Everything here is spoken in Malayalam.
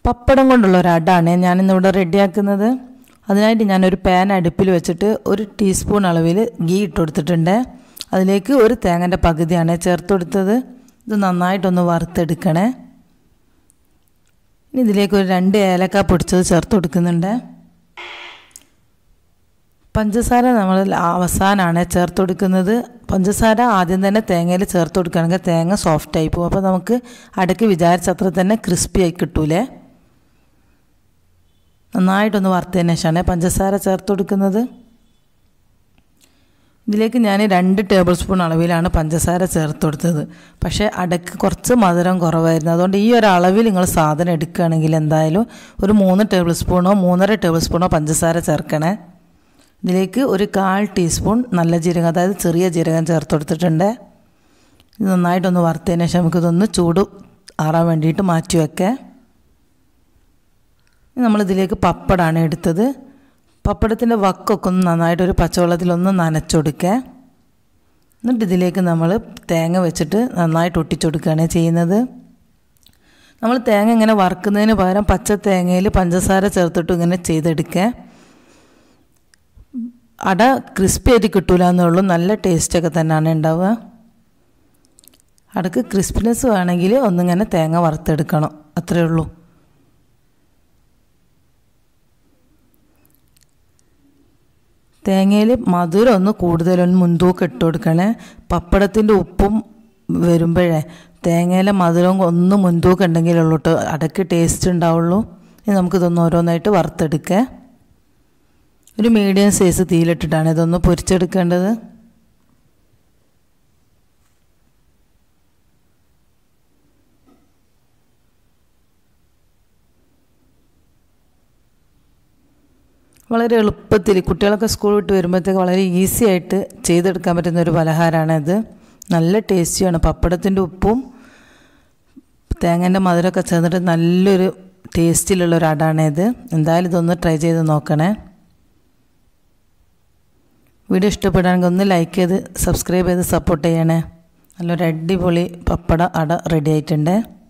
പപ്പടം കൊണ്ടുള്ള ഒരു അടാണ് ഞാനിന്നിവിടെ റെഡിയാക്കുന്നത് അതിനായിട്ട് ഞാനൊരു പാൻ അടുപ്പിൽ വെച്ചിട്ട് ഒരു ടീസ്പൂൺ അളവിൽ ഗീ ഇട്ട് കൊടുത്തിട്ടുണ്ട് അതിലേക്ക് ഒരു തേങ്ങൻ്റെ പകുതിയാണ് ചേർത്ത് കൊടുത്തത് ഇത് നന്നായിട്ടൊന്ന് വറുത്തെടുക്കണേ ഇനി ഇതിലേക്ക് ഒരു രണ്ട് ഏലക്ക പൊടിച്ചത് ചേർത്ത് കൊടുക്കുന്നുണ്ട് പഞ്ചസാര നമ്മൾ അവസാനമാണ് ചേർത്ത് കൊടുക്കുന്നത് പഞ്ചസാര ആദ്യം തന്നെ തേങ്ങയിൽ ചേർത്ത് കൊടുക്കുകയാണെങ്കിൽ തേങ്ങ സോഫ്റ്റ് ആയി പോകും അപ്പോൾ നമുക്ക് അടയ്ക്ക് വിചാരിച്ചത്ര തന്നെ ക്രിസ്പി ആയി കിട്ടൂലേ നന്നായിട്ടൊന്ന് വറുത്തതിന് ശേഷമാണ് പഞ്ചസാര ചേർത്ത് കൊടുക്കുന്നത് ഇതിലേക്ക് ഞാൻ രണ്ട് ടേബിൾ സ്പൂൺ അളവിലാണ് പഞ്ചസാര ചേർത്ത് കൊടുത്തത് പക്ഷേ അടയ്ക്ക് കുറച്ച് മധുരം കുറവായിരുന്നു അതുകൊണ്ട് ഈ ഒരു അളവിൽ നിങ്ങൾ സാധനം എടുക്കുകയാണെങ്കിൽ എന്തായാലും ഒരു മൂന്ന് ടേബിൾ സ്പൂണോ മൂന്നര ടേബിൾ സ്പൂണോ പഞ്ചസാര ചേർക്കണേ ഇതിലേക്ക് ഒരു കാൽ ടീസ്പൂൺ നല്ല ജീരകം അതായത് ചെറിയ ജീരകം ചേർത്ത് കൊടുത്തിട്ടുണ്ട് ഇത് നന്നായിട്ടൊന്ന് വറുത്തതിന് ശേഷം നമുക്കിതൊന്ന് ചൂട് ആറാൻ വേണ്ടിയിട്ട് മാറ്റി വെക്കാം നമ്മളിതിലേക്ക് പപ്പടമാണ് എടുത്തത് പപ്പടത്തിൻ്റെ വക്കൊക്കെ ഒന്ന് നന്നായിട്ടൊരു പച്ചവെള്ളത്തിലൊന്ന് നനച്ചൊടുക്കുക എന്നിട്ട് ഇതിലേക്ക് നമ്മൾ തേങ്ങ വെച്ചിട്ട് നന്നായിട്ട് ഒട്ടിച്ചൊടുക്കുകയാണ് ചെയ്യുന്നത് നമ്മൾ തേങ്ങ ഇങ്ങനെ വറുക്കുന്നതിന് പകരം പച്ച തേങ്ങയിൽ പഞ്ചസാര ചേർത്തിട്ട് ഇങ്ങനെ ചെയ്തെടുക്കുക അട ക്രിസ്പി ആയിട്ട് കിട്ടൂല എന്നുള്ളൂ നല്ല ടേസ്റ്റൊക്കെ തന്നെയാണ് ഉണ്ടാവുക അടക്ക് ക്രിസ്പിനെസ് വേണമെങ്കിൽ ഒന്നിങ്ങനെ തേങ്ങ വറുത്തെടുക്കണം അത്രയേ ഉള്ളൂ തേങ്ങയിൽ മധുരം ഒന്ന് കൂടുതലൊന്ന് മുൻതൂക്കം ഇട്ട് കൊടുക്കണേ പപ്പടത്തിൻ്റെ ഉപ്പും വരുമ്പോഴേ തേങ്ങയിലെ മധുരം ഒന്ന് മുൻതൂക്കം ഉണ്ടെങ്കിലുള്ളൂ കേട്ടോ അടയ്ക്ക് ടേസ്റ്റ് ഉണ്ടാവുള്ളൂ ഇനി നമുക്കിതൊന്ന് ഓരോന്നായിട്ട് വറുത്തെടുക്കുക ഒരു മീഡിയം സൈസ് തീയിലിട്ടിട്ടാണ് ഇതൊന്ന് പൊരിച്ചെടുക്കേണ്ടത് വളരെ എളുപ്പത്തിൽ കുട്ടികളൊക്കെ സ്കൂൾ വിട്ട് വരുമ്പോഴത്തേക്ക് വളരെ ഈസി ആയിട്ട് ചെയ്തെടുക്കാൻ പറ്റുന്ന ഒരു പലഹാരമാണിത് നല്ല ടേസ്റ്റിയാണ് പപ്പടത്തിൻ്റെ ഉപ്പും തേങ്ങൻ്റെ മധുരമൊക്കെ ചേർന്നിട്ട് നല്ലൊരു ടേസ്റ്റിലുള്ള ഒരു അടാണിത് എന്തായാലും ഇതൊന്ന് ട്രൈ ചെയ്ത് നോക്കണേ വീഡിയോ ഇഷ്ടപ്പെടുകയാണെങ്കിൽ ഒന്ന് ലൈക്ക് ചെയ്ത് സബ്സ്ക്രൈബ് ചെയ്ത് സപ്പോർട്ട് ചെയ്യണേ നല്ലൊരു അടിപൊളി പപ്പട അട റെഡി ആയിട്ടുണ്ട്